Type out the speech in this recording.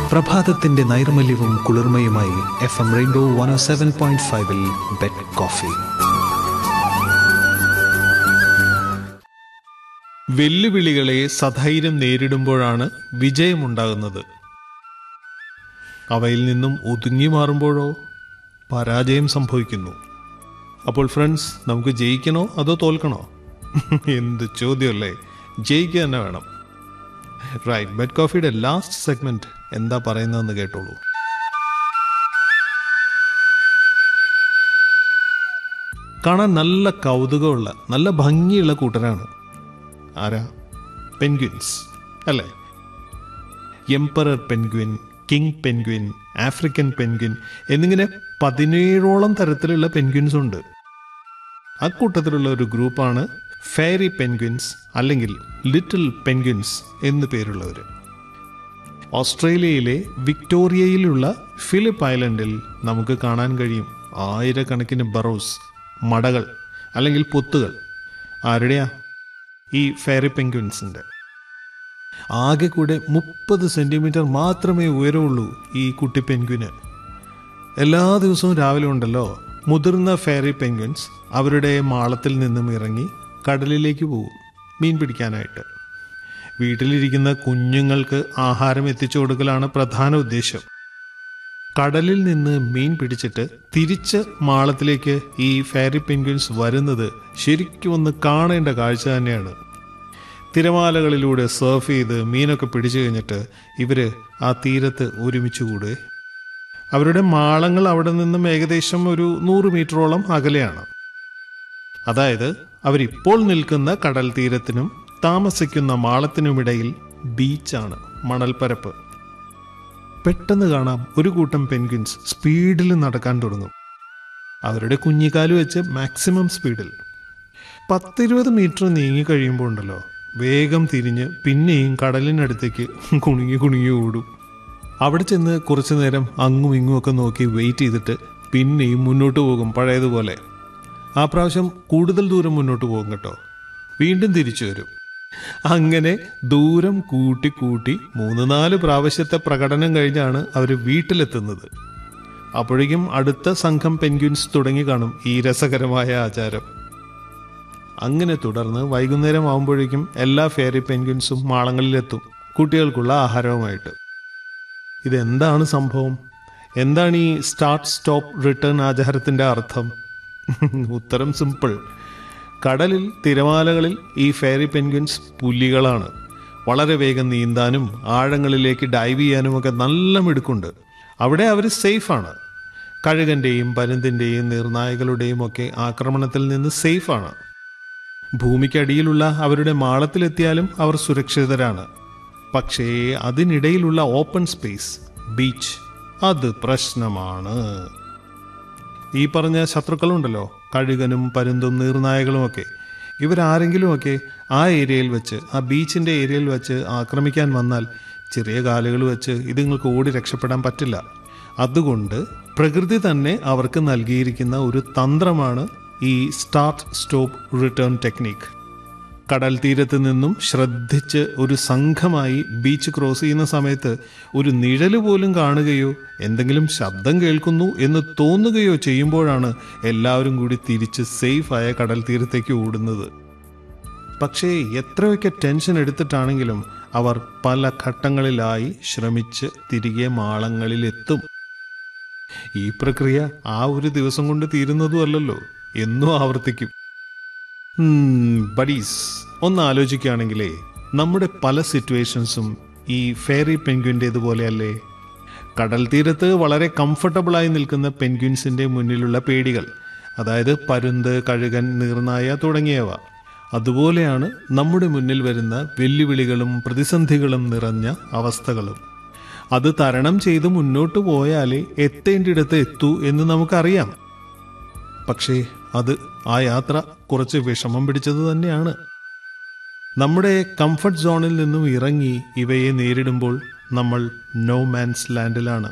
പ്രഭാതത്തിന്റെ നൈർമല്യവും കുളിർമയുമായി F M rainbow one O seven point ഫൈവിൽ ബെഡ് കോഫി വെല്ലുവിളികളെ സധൈര്യം നേരിടുമ്പോഴാണ് വിജയമുണ്ടാകുന്നത് അവയിൽ നിന്നും ഒതുങ്ങി മാറുമ്പോഴോ പരാജയം സംഭവിക്കുന്നു അപ്പോൾ ഫ്രണ്ട്സ് നമുക്ക് ജയിക്കണോ അതോ തോൽക്കണോ എന്ത് ചോദ്യമല്ലേ ജയിക്കുക തന്നെ വേണം റൈറ്റ് ബെഡ് കോഫിയുടെ ലാസ്റ്റ് സെഗ്മെന്റ് എന്താ പറയുന്നതെന്ന് കേട്ടോളൂ കാണാൻ നല്ല കൗതുകമുള്ള നല്ല ഭംഗിയുള്ള കൂട്ടരാണ് ആരാ പെൻഗ്വിൻസ് അല്ലേ emperor penguin king penguin African penguin എന്നിങ്ങനെ പതിനേഴോളം തരത്തിലുള്ള പെൻഗ്വിൻസ് ഉണ്ട് അക്കൂട്ടത്തിലുള്ള ഒരു ഗ്രൂപ്പാണ് ഫെയറി പെൻഗ്വിൻസ് അല്ലെങ്കിൽ ലിറ്റിൽ പെൻഗ്വിൻസ് എന്ന് പേരുള്ളവർ ഓസ്ട്രേലിയയിലെ വിക്ടോറിയയിലുള്ള ഫിലിപ്പ് ഐലൻഡിൽ നമുക്ക് കാണാൻ കഴിയും ആയിരക്കണക്കിന് ബറോസ് മടകൾ അല്ലെങ്കിൽ പൊത്തുകൾ ആരുടെയാ ഈ ഫെയറി പെൻഗ്വിൻസിൻ്റെ ആകെ കൂടെ മുപ്പത് സെൻറ്റിമീറ്റർ മാത്രമേ ഉയരമുള്ളൂ ഈ കുട്ടി പെൻഗ്വിന് എല്ലാ ദിവസവും രാവിലെ ഉണ്ടല്ലോ മുതിർന്ന ഫെയറി പെൻഗ്വിൻസ് അവരുടെ മാളത്തിൽ നിന്നും ഇറങ്ങി കടലിലേക്ക് പോകും മീൻ പിടിക്കാനായിട്ട് വീട്ടിലിരിക്കുന്ന കുഞ്ഞുങ്ങൾക്ക് ആഹാരം എത്തിച്ചു കൊടുക്കലാണ് പ്രധാന ഉദ്ദേശം കടലിൽ നിന്ന് മീൻ പിടിച്ചിട്ട് തിരിച്ച് മാളത്തിലേക്ക് ഈ ഫെയറി പെൻഗ്വിൻസ് വരുന്നത് ശരിക്കും ഒന്ന് കാണേണ്ട കാഴ്ച തന്നെയാണ് തിരമാലകളിലൂടെ സർഫ് ചെയ്ത് മീനൊക്കെ പിടിച്ചു കഴിഞ്ഞിട്ട് ഇവര് ആ തീരത്ത് ഒരുമിച്ച് കൂടുകയെ അവരുടെ മാളങ്ങൾ അവിടെ നിന്നും ഏകദേശം ഒരു നൂറ് മീറ്ററോളം അകലെയാണ് അതായത് അവരിപ്പോൾ നിൽക്കുന്ന കടൽ തീരത്തിനും താമസിക്കുന്ന മാളത്തിനുമിടയിൽ ബീച്ചാണ് മണൽപ്പരപ്പ് പെട്ടെന്ന് കാണാം ഒരു കൂട്ടം പെൻഗ്വിൻസ് സ്പീഡിൽ നടക്കാൻ തുടങ്ങും അവരുടെ കുഞ്ഞിക്കാല് വെച്ച് മാക്സിമം സ്പീഡിൽ പത്തിരുപത് മീറ്റർ നീങ്ങി കഴിയുമ്പോൾ ഉണ്ടല്ലോ വേഗം തിരിഞ്ഞ് പിന്നെയും കടലിനടുത്തേക്ക് കുണുങ്ങി കുണുങ്ങി ഓടും അവിടെ ചെന്ന് കുറച്ചു നേരം അങ്ങും ഇങ്ങും ഒക്കെ നോക്കി വെയിറ്റ് ചെയ്തിട്ട് പിന്നെയും മുന്നോട്ട് പോകും പഴയതുപോലെ ആ പ്രാവശ്യം കൂടുതൽ ദൂരം മുന്നോട്ട് പോകും കേട്ടോ വീണ്ടും തിരിച്ചു വരും അങ്ങനെ ദൂരം കൂട്ടി കൂട്ടി മൂന്ന് നാല് പ്രാവശ്യത്തെ പ്രകടനം കഴിഞ്ഞാണ് അവർ വീട്ടിലെത്തുന്നത് അപ്പോഴേക്കും അടുത്ത സംഘം പെൻഗ്വിൻസ് തുടങ്ങി കാണും ഈ രസകരമായ ആചാരം അങ്ങനെ തുടർന്ന് വൈകുന്നേരം ആകുമ്പോഴേക്കും എല്ലാ ഫെയറി പെൻഗ്വിൻസും മാളങ്ങളിലെത്തും കുട്ടികൾക്കുള്ള ആഹാരവുമായിട്ട് ഇതെന്താണ് സംഭവം എന്താണ് ഈ സ്റ്റാർട്ട് സ്റ്റോപ്പ് റിട്ടേൺ ആചാരത്തിന്റെ അർത്ഥം ഉത്തരം സിമ്പിൾ കടലിൽ തിരമാലകളിൽ ഈ ഫെയറി പെൻഗ്വിൻസ് പുലികളാണ് വളരെ വേഗം നീന്താനും ആഴങ്ങളിലേക്ക് ഡൈവ് ചെയ്യാനും ഒക്കെ നല്ല മിടുക്കുണ്ട് അവിടെ അവർ സേഫാണ് കഴുകന്റെയും പരുന്തിൻ്റെയും നിർണായകളുടെയും ഒക്കെ ആക്രമണത്തിൽ നിന്ന് സേഫാണ് ഭൂമിക്കടിയിലുള്ള അവരുടെ മാളത്തിലെത്തിയാലും അവർ സുരക്ഷിതരാണ് പക്ഷേ അതിനിടയിലുള്ള ഓപ്പൺ സ്പേസ് ബീച്ച് അത് പ്രശ്നമാണ് ഈ പറഞ്ഞ ശത്രുക്കളുണ്ടല്ലോ കഴുകനും പരുന്തും നീർനായകളുമൊക്കെ ഇവരാരെങ്കിലുമൊക്കെ ആ ഏരിയയിൽ വെച്ച് ആ ബീച്ചിൻ്റെ ഏരിയയിൽ വെച്ച് ആക്രമിക്കാൻ വന്നാൽ ചെറിയ കാലുകൾ വെച്ച് ഇതുങ്ങൾക്ക് ഓടി രക്ഷപ്പെടാൻ പറ്റില്ല അതുകൊണ്ട് പ്രകൃതി തന്നെ അവർക്ക് നൽകിയിരിക്കുന്ന ഒരു തന്ത്രമാണ് ഈ സ്റ്റാർട്ട് സ്റ്റോപ്പ് റിട്ടേൺ ടെക്നിക് കടൽ തീരത്ത് നിന്നും ശ്രദ്ധിച്ച് ഒരു സംഘമായി ബീച്ച് ക്രോസ് ചെയ്യുന്ന സമയത്ത് ഒരു നിഴല് പോലും കാണുകയോ എന്തെങ്കിലും ശബ്ദം കേൾക്കുന്നു എന്ന് തോന്നുകയോ ചെയ്യുമ്പോഴാണ് എല്ലാവരും കൂടി തിരിച്ച് സേഫായ കടൽ തീരത്തേക്ക് ഓടുന്നത് പക്ഷേ എത്രയൊക്കെ ടെൻഷൻ എടുത്തിട്ടാണെങ്കിലും അവർ പല ഘട്ടങ്ങളിലായി ശ്രമിച്ച് തിരികെ മാളങ്ങളിലെത്തും ഈ പ്രക്രിയ ആ ഒരു ദിവസം കൊണ്ട് തീരുന്നതുമല്ലല്ലോ എന്നും ആവർത്തിക്കും ബഡീസ് ഒന്ന് ആലോചിക്കുകയാണെങ്കിലേ നമ്മുടെ പല സിറ്റുവേഷൻസും ഈ ഫെയറി പെൻഗ്വിൻ്റേതുപോലെയല്ലേ കടൽ തീരത്ത് വളരെ കംഫർട്ടബിളായി നിൽക്കുന്ന പെൻഗ്വിൻസിൻ്റെ മുന്നിലുള്ള പേടികൾ അതായത് പരുന്ത് കഴുകൻ നീർനായ തുടങ്ങിയവ അതുപോലെയാണ് നമ്മുടെ മുന്നിൽ വരുന്ന വെല്ലുവിളികളും പ്രതിസന്ധികളും നിറഞ്ഞ അവസ്ഥകളും അത് തരണം ചെയ്ത് മുന്നോട്ട് പോയാലേ എത്തേണ്ടിടത്ത് എത്തൂ എന്ന് നമുക്കറിയാം പക്ഷേ അത് ആ യാത്ര കുറച്ച് വിഷമം പിടിച്ചത് തന്നെയാണ് നമ്മുടെ കംഫർട്ട് സോണിൽ നിന്നും ഇറങ്ങി ഇവയെ നേരിടുമ്പോൾ നമ്മൾ നോ മാൻസ് ലാൻഡിലാണ്